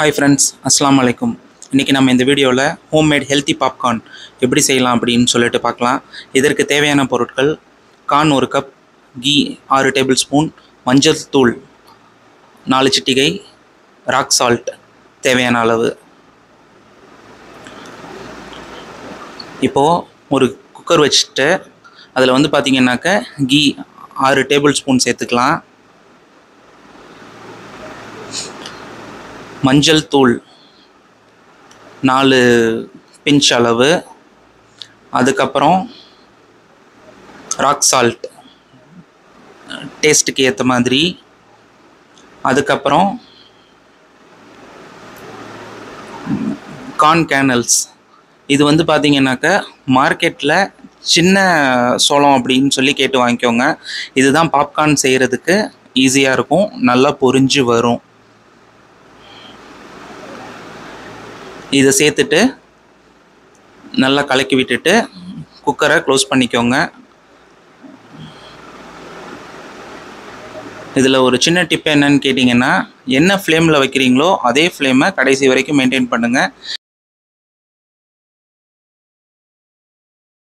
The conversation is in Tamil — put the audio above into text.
ஹாய் ஃப்ரெண்ட்ஸ் அஸ்ஸலாமு அலைக்கும் இன்றைக்கி நம்ம இந்த வீடியோவில் ஹோம்மேட் ஹெல்த்தி பாப்கார்ன் எப்படி செய்யலாம் அப்படின்னு சொல்லிட்டு பார்க்கலாம் இதற்கு தேவையான பொருட்கள் கார்ன் ஒரு கப் கீ ஆறு டேபிள் ஸ்பூன் மஞ்சள் தூள் நாலு சிட்டிகை ராக் சால்ட் தேவையான அளவு இப்போது ஒரு குக்கர் வச்சுட்டு அதில் வந்து பார்த்திங்கனாக்க கீ ஆறு டேபிள் ஸ்பூன் சேர்த்துக்கலாம் மஞ்சள் தூள் நாலு பிஞ்ச் அளவு அதுக்கப்புறம் ராக் சால்ட் டேஸ்ட்டுக்கு ஏற்ற மாதிரி அதுக்கப்புறம் கார்ன் கேனல்ஸ் இது வந்து பார்த்தீங்கன்னாக்க மார்க்கெட்டில் சின்ன சோளம் அப்படின்னு சொல்லி கேட்டு வாங்கிக்கோங்க இதுதான் பாப்கார்ன் செய்கிறதுக்கு ஈஸியாக இருக்கும் நல்லா பொரிஞ்சு வரும் இதை சேர்த்துட்டு நல்லா கலக்கி விட்டுட்டு குக்கரை க்ளோஸ் பண்ணிக்கோங்க இதில் ஒரு சின்ன டிப் என்னன்னு கேட்டிங்கன்னா என்ன ஃப்ளேமில் வைக்கிறீங்களோ அதே ஃப்ளேமை கடைசி வரைக்கும் மெயின்டைன் பண்ணுங்கள்